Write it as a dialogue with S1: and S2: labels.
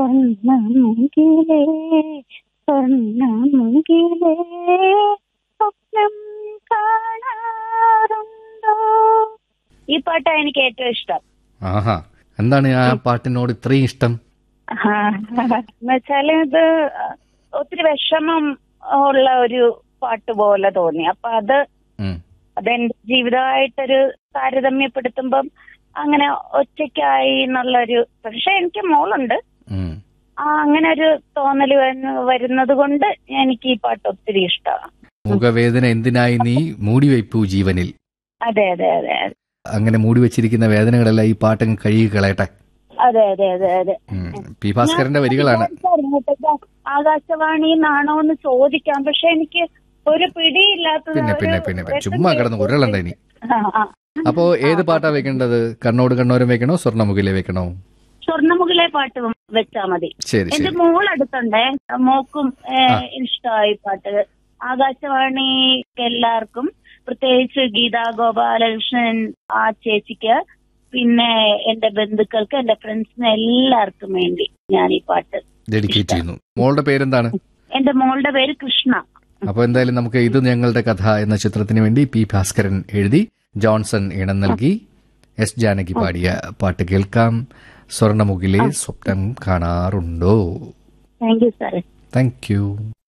S1: സ്വർണ്ണമുകിലേ സ്വർണ്ണമുകിലേ സ്വപ്നം കാണാറുണ്ടോ ഈ പാട്ടാണ് എനിക്ക് ഏറ്റവും ഇഷ്ടം
S2: ആഹാ എന്താണ് ആ പാട്ടിനോട് ഇത്രയും ഇഷ്ടം
S1: എന്നുവെച്ചാല് ഇത് ഒത്തിരി വിഷമം ഉള്ള ഒരു പാട്ട് പോലെ തോന്നി അപ്പൊ അത്
S2: ഉം.
S1: അതെന്റെ ജീവിതമായിട്ടൊരു താരതമ്യപ്പെടുത്തുമ്പം അങ്ങനെ ഒറ്റയ്ക്കായി എന്നുള്ളൊരു പക്ഷെ എനിക്ക് മോളുണ്ട്
S2: ഉം.
S1: ആ അങ്ങനെ ഒരു തോന്നൽ വരുന്നത് കൊണ്ട് എനിക്ക് ഈ പാട്ട് ഒത്തിരി ഇഷ്ടമാണ്
S2: മുഖവേദന എന്തിനായി നീ മൂടിവയ്പ്പു ജീവനിൽ
S1: അതെ അതെ അതെ
S2: അങ്ങനെ മൂടി വെച്ചിരിക്കുന്ന വേദനകളെല്ലാം ഈ പാട്ടങ്ങ് കഴുകി കളയട്ടെ
S1: അതെ അതെ അതെ അതെ
S2: ഉം. പി ഭാസ്കരന്റെ വരികളാണ്
S1: ആകാശവാണി എന്നാണോ എന്ന് ചോദിക്കാം പക്ഷെ എനിക്ക് ഒരു പിടിയില്ലാത്തത്
S2: പിന്നെ
S1: ഒരു
S2: പിന്നെ പിന്നെ പിന്നെ. ചുമ്മാ കിടന്ന് ഉരുളണ്ട ഇനി
S1: ആ, ആ.
S2: അപ്പോ ഏത് പാട്ടാ വെക്കേണ്ടത് കണ്ണോട് കണ്ണോരം വെക്കണോ സ്വർണ്ണമുഖിലെ വെക്കണോ
S1: സ്വർണ്ണമുഖിലെ പാട്ട് വെച്ചാ മതി
S2: ശരി
S1: എന്റെ
S2: ശരി
S1: മോൾ അടുത്തുണ്ടേ മോക്കും ഏ,
S2: ആ.
S1: ഇഷ്ടമായി പാട്ട് ആകാശവാണി എല്ലാവർക്കും പ്രത്യേകിച്ച് ഗീതാ ഗോപാലകൃഷ്ണൻ ആ ചേച്ചിക്ക് പിന്നെ എന്റെ ബന്ധുക്കൾക്ക് എന്റെ ഫ്രണ്ട്സിന് എല്ലാവർക്കും വേണ്ടി ഞാൻ ഈ പാട്ട്
S2: ഡെഡിക്കേറ്റ് ചെയ്യുന്നു മോളുടെ പേരെന്താണ്
S1: എന്റെ മോളുടെ പേര് കൃഷ്ണ
S2: അപ്പൊ എന്തായാലും നമുക്ക് ഇത് ഞങ്ങളുടെ കഥ എന്ന ചിത്രത്തിന് വേണ്ടി പി ഭാസ്കരൻ എഴുതി ജോൺസൺ ഇണം നൽകി എസ് ജാനകി പാടിയ പാട്ട് കേൾക്കാം സ്വർണ്ണമുഖിലെ സ്വപ്നം കാണാറുണ്ടോ
S1: താങ്ക് യു സാറേ
S2: താങ്ക് യു